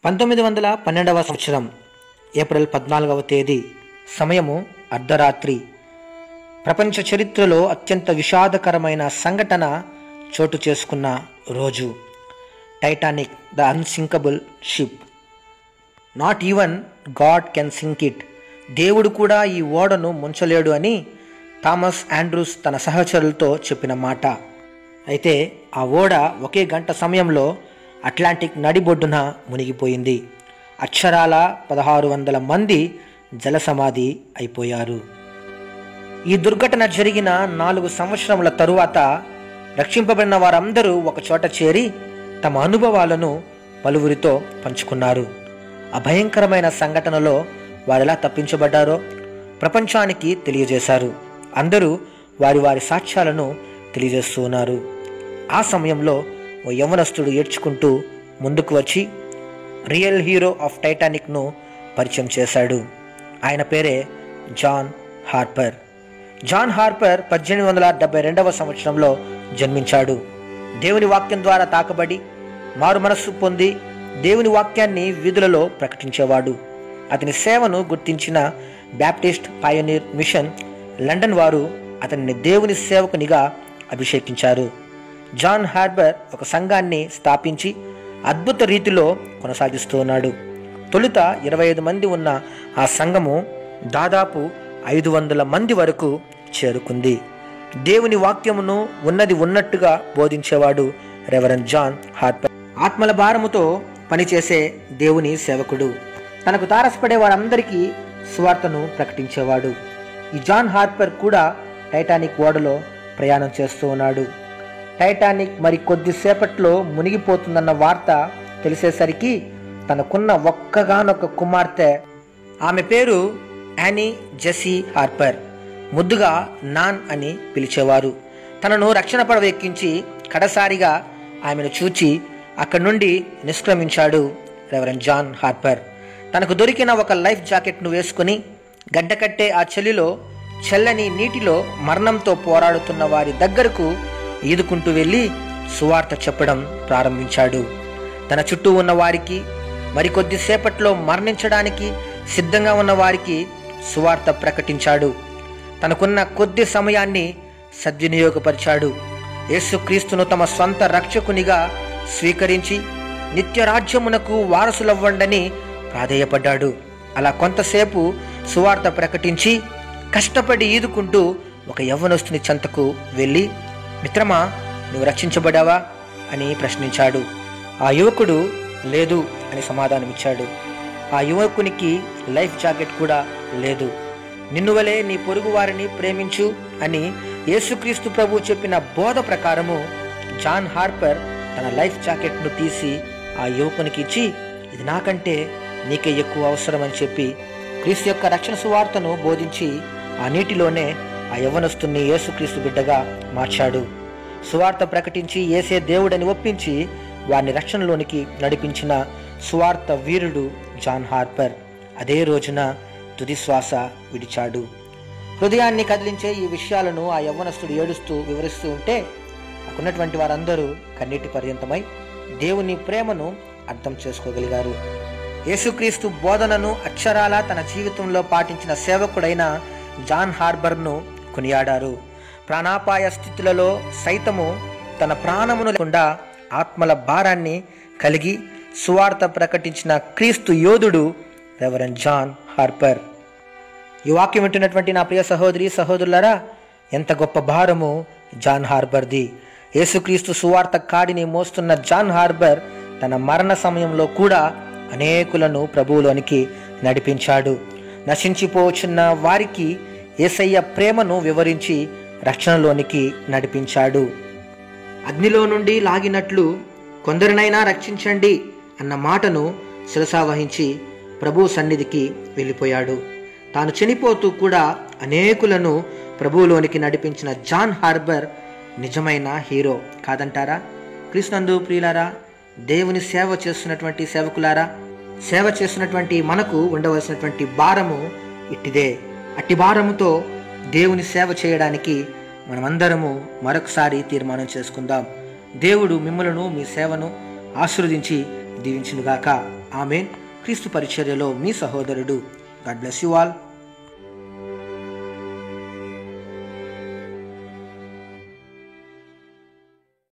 పంతొమ్మిది వందల పన్నెండవ సంవత్సరం ఏప్రిల్ పద్నాలుగవ తేదీ సమయము అర్ధరాత్రి ప్రపంచ చరిత్రలో అత్యంత విషాదకరమైన సంఘటన చోటు చేసుకున్న రోజు Titanic the unsinkable ship not even God can sink it దేవుడు కూడా ఈ ఓడను ముంచలేడు అని థామస్ ఆండ్రూస్ తన సహచరులతో చెప్పిన మాట అయితే ఆ ఓడ ఒకే గంట సమయంలో అట్లాంటిక్ నడిబొడ్డున మునిగిపోయింది అక్షరాల పదహారు వందల మంది జలసమాధి అయిపోయారు ఈ దుర్ఘటన జరిగిన నాలుగు సంవత్సరముల తరువాత రక్షింపబడిన వారందరూ ఒక చోట చేరి తమ అనుభవాలను పలువురితో పంచుకున్నారు ఆ భయంకరమైన సంఘటనలో వారెలా తప్పించబడ్డారో ప్రపంచానికి తెలియజేశారు అందరూ వారి వారి సాక్ష్యాలను తెలియజేస్తూ ఉన్నారు ఆ సమయంలో ఓ యవనస్తుడు ఏడ్చుకుంటూ ముందుకు వచ్చి రియల్ హీరో ఆఫ్ టైటానిక్ను పరిచయం చేశాడు ఆయన పేరే జాన్ హార్పర్ జాన్ హార్పర్ పద్దెనిమిది వందల డెబ్బై రెండవ సంవత్సరంలో జన్మించాడు దేవుని వాక్యం ద్వారా తాకబడి మారు మనస్సు పొంది దేవుని వాక్యాన్ని వీధులలో ప్రకటించేవాడు అతని సేవను గుర్తించిన బ్యాప్టిస్ట్ పయోనీర్ మిషన్ లండన్ వారు అతనిని దేవుని సేవకునిగా అభిషేకించారు జాన్ హార్బర్ ఒక సంఘాన్ని స్థాపించి అద్భుత రీతిలో కొనసాగిస్తూ ఉన్నాడు తొలుత ఇరవై ఐదు మంది ఉన్న ఆ సంఘము దాదాపు ఐదు వందల మంది వరకు చేరుకుంది దేవుని వాక్యమును ఉన్నది ఉన్నట్టుగా బోధించేవాడు రెవరెండ్ జాన్ హార్పర్ ఆత్మల భారముతో పనిచేసే దేవుని సేవకుడు తనకు తారసపడే వారందరికీ సువార్తను ప్రకటించేవాడు ఈ జాన్ హార్పర్ కూడా టైటానిక్ ఓడలో ప్రయాణం చేస్తూ ఉన్నాడు టైటానిక్ మరి కొద్దిసేపట్లో మునిగిపోతుందన్న వార్త తెలిసేసరికి తనకున్న ఒక్కగానొక్క కుమార్తె ఆమె పేరు యానీ జెసీ హార్పర్ ముద్దుగా నాన్ అని పిలిచేవారు తనను రక్షణ పడవ ఎక్కించి కడసారిగా ఆమెను చూచి అక్కడి నుండి నిష్క్రమించాడు రెవరెండ్ జాన్ హార్పర్ తనకు దొరికిన ఒక లైఫ్ జాకెట్ను వేసుకుని గడ్డకట్టే ఆ చలిలో చల్లని నీటిలో మరణంతో పోరాడుతున్న వారి దగ్గరకు ఈదుకుంటూ వెళ్ళి సువార్త చెప్పడం ప్రారంభించాడు తన చుట్టూ ఉన్న వారికి మరికొద్దిసేపట్లో మరణించడానికి సిద్ధంగా ఉన్న వారికి సువార్త ప్రకటించాడు తనకున్న కొద్ది సమయాన్ని సద్వినియోగపరిచాడు యేసుక్రీస్తును తమ సొంత రక్షకునిగా స్వీకరించి నిత్యరాజ్యమునకు వారసులవ్వండని ప్రాధేయపడ్డాడు అలా కొంతసేపు సువార్త ప్రకటించి కష్టపడి ఈదుకుంటూ ఒక యవ్వనస్తుని చెంతకు వెళ్ళి మిత్రమా నువ్వు రక్షించబడావా అని ప్రశ్నించాడు ఆ యువకుడు లేదు అని సమాధానమిచ్చాడు ఆ యువకునికి లైఫ్ జాకెట్ కూడా లేదు నిన్ను వలే నీ పొరుగు వారిని ప్రేమించు అని యేసుక్రీస్తు ప్రభు చెప్పిన బోధ ప్రకారము జాన్ హార్పర్ తన లైఫ్ జాకెట్ను తీసి ఆ యువకునికి ఇచ్చి ఇది నాకంటే నీకే ఎక్కువ అవసరం అని చెప్పి క్రీస్తు యొక్క రక్షణ సువార్తను బోధించి ఆ నీటిలోనే ఆ యవ్వనస్తుని యేసుక్రీస్తు బిడ్డగా మార్చాడు సువార్త ప్రకటించి ఏసే దేవుడని ఒప్పించి వారిని రక్షణలోనికి నడిపించిన సువార్త వీరుడు జాన్ హార్పర్ అదే రోజున తుది శ్వాస విడిచాడు హృదయాన్ని కదిలించే ఈ విషయాలను ఆ యవ్వనస్తుడు ఏడుస్తూ వివరిస్తూ ఉంటే అక్కడున్నటువంటి వారందరూ కన్నీటి పర్యంతమై దేవుని ప్రేమను అర్థం చేసుకోగలిగారు యేసుక్రీస్తు బోధనను అక్షరాల తన జీవితంలో పాటించిన సేవకుడైన జాన్ హార్బర్ను కొనియాడారు ప్రాణాపాయ స్థితులలో సైతము తన ప్రాణమును లేకుండా ఆత్మల భారాన్ని కలిగి సువార్త ప్రకటించిన క్రీస్తు యోధుడు రెవరెండ్ జాన్ హార్పర్ ఈ వాక్యం వింటున్నటువంటి నా ప్రియ సహోదరి సహోదరులారా ఎంత గొప్ప భారము జాన్ హార్బర్ది యేసుక్రీస్తు సువార్త కాడిని మోస్తున్న జాన్ హార్బర్ తన మరణ సమయంలో కూడా అనేకులను ప్రభువులోనికి నడిపించాడు నశించిపోచున్న వారికి ఏసయ్య ప్రేమను వివరించి రక్షణలోనికి నడిపించాడు అగ్నిలో నుండి లాగినట్లు కొందరినైనా రక్షించండి అన్న మాటను శిరసావహించి ప్రభు సన్నిధికి వెళ్ళిపోయాడు తాను చనిపోతూ కూడా అనేకులను ప్రభువులోనికి నడిపించిన జాన్ హార్బర్ నిజమైన హీరో కాదంటారా క్రీస్తునందు ప్రియులారా దేవుని సేవ చేస్తున్నటువంటి సేవకులారా సేవ చేస్తున్నటువంటి మనకు ఉండవలసినటువంటి భారము ఇట్టిదే అట్టి భారముతో దేవుని సేవ చేయడానికి మనమందరము మరొకసారి తీర్మానం చేసుకుందాం దేవుడు మిమ్మలను మీ సేవను ఆశీర్వదించి దీవించునుగాక ఆమెన్ క్రీస్తు పరిచర్యలో మీ సహోదరుడు గాడ్ బ్లెస్ యు ఆల్